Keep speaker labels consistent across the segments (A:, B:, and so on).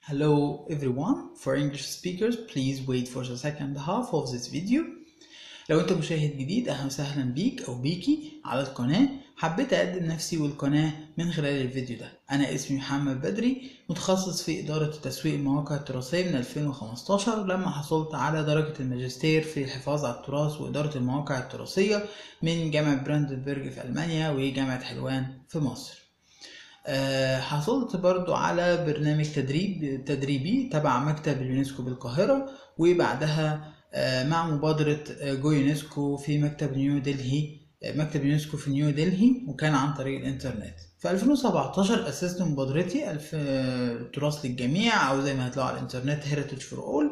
A: Hello everyone, for English speakers please wait for the second half of this video لو انت مشاهد جديد اهلا وسهلا بيك او بيكي على القناة حبيت اقدم نفسي والقناة من خلال الفيديو ده انا اسمي محمد بدري متخصص في ادارة تسويق المواقع التراثية من 2015 لما حصلت على درجة الماجستير في الحفاظ على التراث وادارة المواقع التراثية من جامعة براندنبرج في المانيا وجامعة حلوان في مصر آه، حصلت برضو على برنامج تدريب تدريبي تبع مكتب اليونسكو بالقاهرة وبعدها آه، مع مبادرة آه، جو يونسكو في مكتب نيو دلهي مكتب يونسكو في نيو دلهي وكان عن طريق الانترنت في 2017 أسست مبادرتي الف تراث للجميع أو زي ما هتلاقوا على الانترنت هيريتج فور أول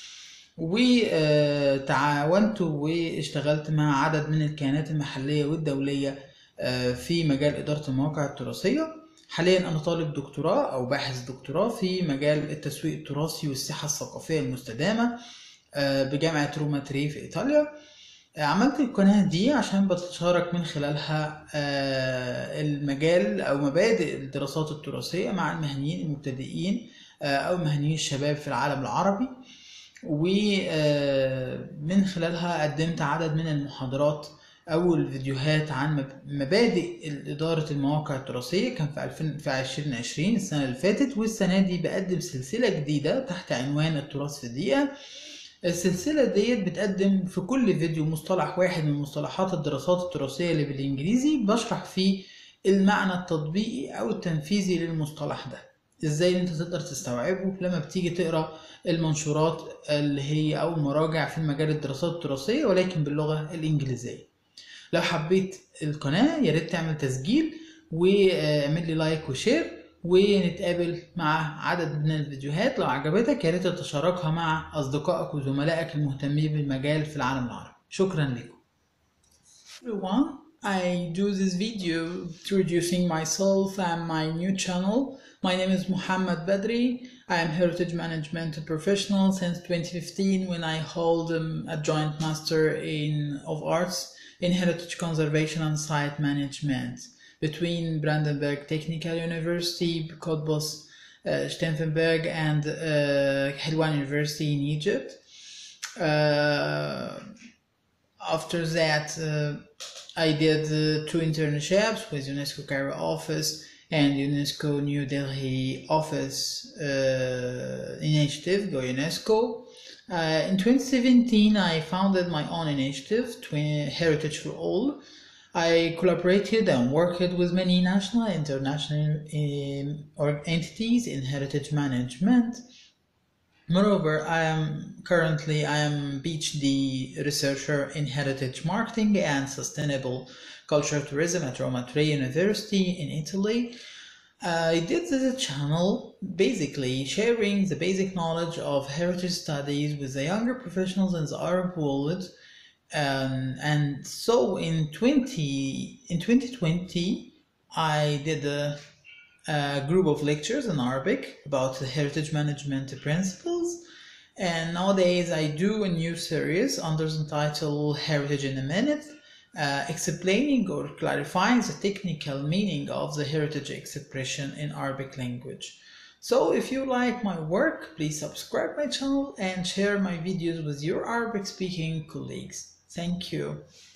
A: وتعاونت واشتغلت مع عدد من الكيانات المحلية والدولية في مجال إدارة المواقع التراثية حاليا أنا طالب دكتوراه أو باحث دكتوراه في مجال التسويق التراثي والساحة الثقافية المستدامة بجامعة روما تري في إيطاليا عملت القناة دي عشان بتشارك من خلالها المجال أو مبادئ الدراسات التراثية مع المهنيين المبتدئين أو مهنيين الشباب في العالم العربي ومن خلالها قدمت عدد من المحاضرات أو الفيديوهات عن مبادئ إدارة المواقع التراثية كان في 2000 في 2020 السنة اللي فاتت والسنة دي بقدم سلسلة جديدة تحت عنوان التراث في الدقيقة السلسلة ديت بتقدم في كل فيديو مصطلح واحد من مصطلحات الدراسات التراثية اللي بالإنجليزي بشرح فيه المعنى التطبيقي أو التنفيذي للمصطلح ده ازاي انت تقدر تستوعبه لما بتيجي تقرا المنشورات اللي هي او المراجع في مجال الدراسات التراثية ولكن باللغة الإنجليزية لو حبيت القناة يا ريت تعمل تسجيل واعمل لي لايك وشير ونتقابل مع عدد من الفيديوهات لو عجبتك يا ريت تشاركها مع اصدقائك وزملائك المهتمين بالمجال في العالم العربي شكرا لكم everyone I do this video introducing myself and my new channel. My name is Muhammad Badri. I am heritage management professional since 2015 when I hold um, a joint master in of arts in heritage conservation and site management between Brandenburg Technical University, Cottbus, uh, Stauffenberg, and uh, Helwan University in Egypt. Uh, after that, I did two internships with UNESCO Cairo office and UNESCO New Delhi office initiative, Go UNESCO. Uh, in 2017, I founded my own initiative, Twin Heritage for All. I collaborated and worked with many national and international um, or entities in heritage management. Moreover, I am currently I am PhD researcher in heritage marketing and sustainable cultural tourism at Roma Tre University in Italy. I did the channel basically sharing the basic knowledge of heritage studies with the younger professionals in the Arab world. Um, and so in 20 in 2020 I did a, a group of lectures in Arabic about the heritage management principles and nowadays I do a new series under the title Heritage in a Minute uh, explaining or clarifying the technical meaning of the heritage expression in Arabic language. So if you like my work, please subscribe my channel and share my videos with your Arabic speaking colleagues. Thank you.